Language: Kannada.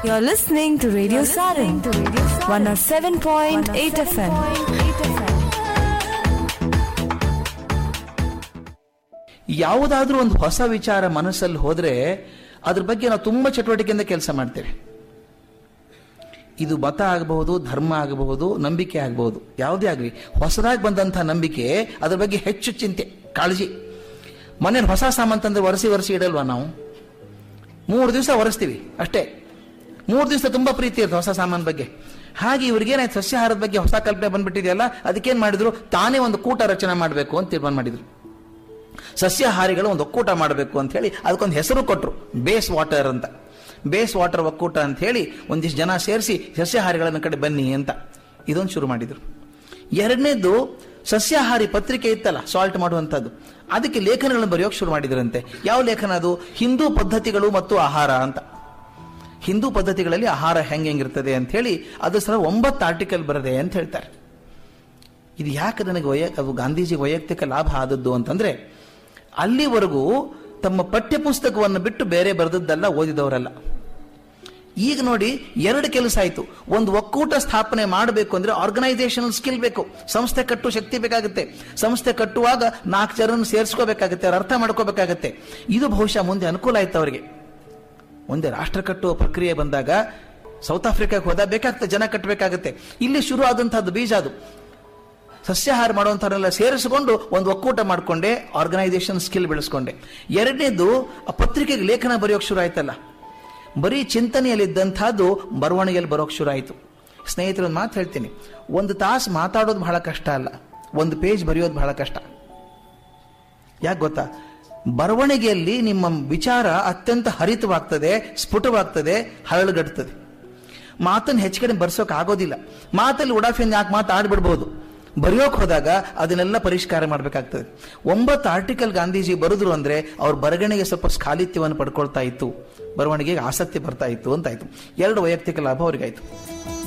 You're listening to Radio Sarin, 107.8 FM. ಯಾವುದಾದ್ರೂ ಒಂದು ಹೊಸ ವಿಚಾರ ಮನಸ್ಸಲ್ಲಿ ಹೋದ್ರೆ ಅದ್ರ ಬಗ್ಗೆ ನಾವು ತುಂಬಾ ಚಟುವಟಿಕೆಯಿಂದ ಕೆಲಸ ಮಾಡ್ತೇವೆ ಇದು ಮತ ಆಗಬಹುದು ಧರ್ಮ ಆಗಬಹುದು ನಂಬಿಕೆ ಆಗಬಹುದು ಯಾವುದೇ ಆಗಲಿ ಹೊಸದಾಗಿ ಬಂದಂತಹ ನಂಬಿಕೆ ಅದ್ರ ಬಗ್ಗೆ ಹೆಚ್ಚು ಚಿಂತೆ ಕಾಳಜಿ ಮನೇಲಿ ಹೊಸ ಸಾಮಾನು ತಂದ್ರೆ ಒರೆಸಿ ಒರೆಸಿ ಇಡಲ್ವಾ ನಾವು ಮೂರು ದಿವಸ ಒರೆಸ್ತೀವಿ ಅಷ್ಟೇ ಮೂರು ದಿವಸ ತುಂಬಾ ಪ್ರೀತಿ ಇರುತ್ತೆ ಹೊಸ ಸಾಮಾನು ಬಗ್ಗೆ ಹಾಗೆ ಇವ್ರಿಗೇನಾಯ್ತು ಸಸ್ಯಾಹಾರದ ಬಗ್ಗೆ ಹೊಸ ಕಲ್ಪನೆ ಬಂದ್ಬಿಟ್ಟಿದೆಯಲ್ಲ ಅದಕ್ಕೇನ್ ಮಾಡಿದ್ರು ತಾನೇ ಒಂದು ಕೂಟ ರಚನೆ ಮಾಡಬೇಕು ಅಂತ ತೀರ್ಮಾನ ಮಾಡಿದ್ರು ಸಸ್ಯಾಹಾರಿಗಳು ಒಂದು ಒಕ್ಕೂಟ ಮಾಡಬೇಕು ಅಂತ ಹೇಳಿ ಅದಕ್ಕೊಂದು ಹೆಸರು ಕೊಟ್ಟರು ಬೇಸ್ ವಾಟರ್ ಅಂತ ಬೇಸ್ ವಾಟರ್ ಒಕ್ಕೂಟ ಅಂತ ಹೇಳಿ ಒಂದಿಷ್ಟು ಜನ ಸೇರಿಸಿ ಸಸ್ಯಾಹಾರಿಗಳನ್ನ ಕಡೆ ಬನ್ನಿ ಅಂತ ಇದೊಂದು ಶುರು ಮಾಡಿದ್ರು ಎರಡನೇದು ಸಸ್ಯಾಹಾರಿ ಪತ್ರಿಕೆ ಇತ್ತಲ್ಲ ಸಾಲ್ಟ್ ಮಾಡುವಂಥದ್ದು ಅದಕ್ಕೆ ಲೇಖನಗಳನ್ನು ಬರೆಯೋಕೆ ಶುರು ಮಾಡಿದ್ರಂತೆ ಯಾವ ಲೇಖನ ಅದು ಹಿಂದೂ ಪದ್ಧತಿಗಳು ಮತ್ತು ಆಹಾರ ಅಂತ ಹಿಂದೂ ಪದ್ಧತಿಗಳಲ್ಲಿ ಆಹಾರ ಹೆಂಗೆ ಹೆಂಗಿರ್ತದೆ ಅಂತ ಹೇಳಿ ಅದು ಸಹ ಒಂಬತ್ತು ಆರ್ಟಿಕಲ್ ಬರದೆ ಅಂತ ಹೇಳ್ತಾರೆ ಇದು ಯಾಕೆ ನನಗೆ ವೈಯ ಅದು ಗಾಂಧೀಜಿಗೆ ವೈಯಕ್ತಿಕ ಲಾಭ ಆದದ್ದು ಅಂತಂದ್ರೆ ಅಲ್ಲಿವರೆಗೂ ತಮ್ಮ ಪಠ್ಯ ಪುಸ್ತಕವನ್ನು ಬಿಟ್ಟು ಬೇರೆ ಬರೆದದ್ದಲ್ಲ ಓದಿದವರಲ್ಲ ಈಗ ನೋಡಿ ಎರಡು ಕೆಲಸ ಆಯ್ತು ಒಂದು ಒಕ್ಕೂಟ ಸ್ಥಾಪನೆ ಮಾಡಬೇಕು ಅಂದ್ರೆ ಆರ್ಗನೈಸೇಷನಲ್ ಸ್ಕಿಲ್ ಬೇಕು ಸಂಸ್ಥೆ ಕಟ್ಟುವ ಶಕ್ತಿ ಬೇಕಾಗುತ್ತೆ ಸಂಸ್ಥೆ ಕಟ್ಟುವಾಗ ನಾಲ್ಕು ಜನರನ್ನು ಸೇರಿಸ್ಕೋಬೇಕಾಗುತ್ತೆ ಅವ್ರು ಅರ್ಥ ಮಾಡ್ಕೋಬೇಕಾಗತ್ತೆ ಇದು ಬಹುಶಃ ಮುಂದೆ ಅನುಕೂಲ ಆಯ್ತು ಅವರಿಗೆ ಒಂದೇ ರಾಷ್ಟ್ರ ಕಟ್ಟುವ ಪ್ರಕ್ರಿಯೆ ಬಂದಾಗ ಸೌತ್ ಆಫ್ರಿಕಾಕ್ಕೆ ಹೋದ ಬೇಕಾಗ್ತದೆ ಜನ ಕಟ್ಟಬೇಕಾಗತ್ತೆ ಇಲ್ಲಿ ಶುರು ಆದಂತಹದ್ದು ಬೀಜ ಅದು ಸಸ್ಯಾಹಾರ ಮಾಡುವಂಥವ್ರನ್ನೆಲ್ಲ ಸೇರಿಸಿಕೊಂಡು ಒಂದು ಒಕ್ಕೂಟ ಮಾಡಿಕೊಂಡೆ ಆರ್ಗನೈಸೇಷನ್ ಸ್ಕಿಲ್ ಬೆಳೆಸ್ಕೊಂಡೆ ಎರಡನೇದು ಆ ಪತ್ರಿಕೆಗೆ ಲೇಖನ ಬರೆಯೋಕೆ ಶುರು ಆಯ್ತಲ್ಲ ಬರೀ ಚಿಂತನೆಯಲ್ಲಿದ್ದಂಥದ್ದು ಬರವಣಿಗೆಯಲ್ಲಿ ಬರೋಕೆ ಶುರು ಆಯಿತು ಸ್ನೇಹಿತರು ಒಂದು ಮಾತು ಹೇಳ್ತೀನಿ ಒಂದು ತಾಸು ಮಾತಾಡೋದು ಬಹಳ ಕಷ್ಟ ಅಲ್ಲ ಒಂದು ಪೇಜ್ ಬರೆಯೋದು ಬಹಳ ಕಷ್ಟ ಯಾಕೆ ಗೊತ್ತಾ ಬರವಣಿಗೆಯಲ್ಲಿ ನಿಮ್ಮ ವಿಚಾರ ಅತ್ಯಂತ ಹರಿತವಾಗ್ತದೆ ಸ್ಫುಟವಾಗ್ತದೆ ಹರಳುಗಟ್ಟುತ್ತದೆ ಮಾತನ್ನು ಹೆಚ್ಚು ಕಡೆ ಬರ್ಸೋಕೆ ಆಗೋದಿಲ್ಲ ಮಾತಲ್ಲಿ ಉಡಾಫಿಯನ್ನು ಯಾಕೆ ಮಾತಾಡ್ಬಿಡ್ಬೋದು ಬರೆಯೋಕೆ ಹೋದಾಗ ಅದನ್ನೆಲ್ಲ ಪರಿಷ್ಕಾರ ಮಾಡಬೇಕಾಗ್ತದೆ ಒಂಬತ್ತು ಆರ್ಟಿಕಲ್ ಗಾಂಧೀಜಿ ಬರೆದ್ರು ಅಂದ್ರೆ ಅವ್ರ ಬರವಣಿಗೆ ಸ್ವಲ್ಪ ಸ್ಖಾಲಿತ್ಯವನ್ನು ಪಡ್ಕೊಳ್ತಾ ಇತ್ತು ಬರವಣಿಗೆಗೆ ಆಸಕ್ತಿ ಬರ್ತಾ ಇತ್ತು ಅಂತಾಯ್ತು ಎರಡು ವೈಯಕ್ತಿಕ ಲಾಭ ಅವರಿಗಾಯ್ತು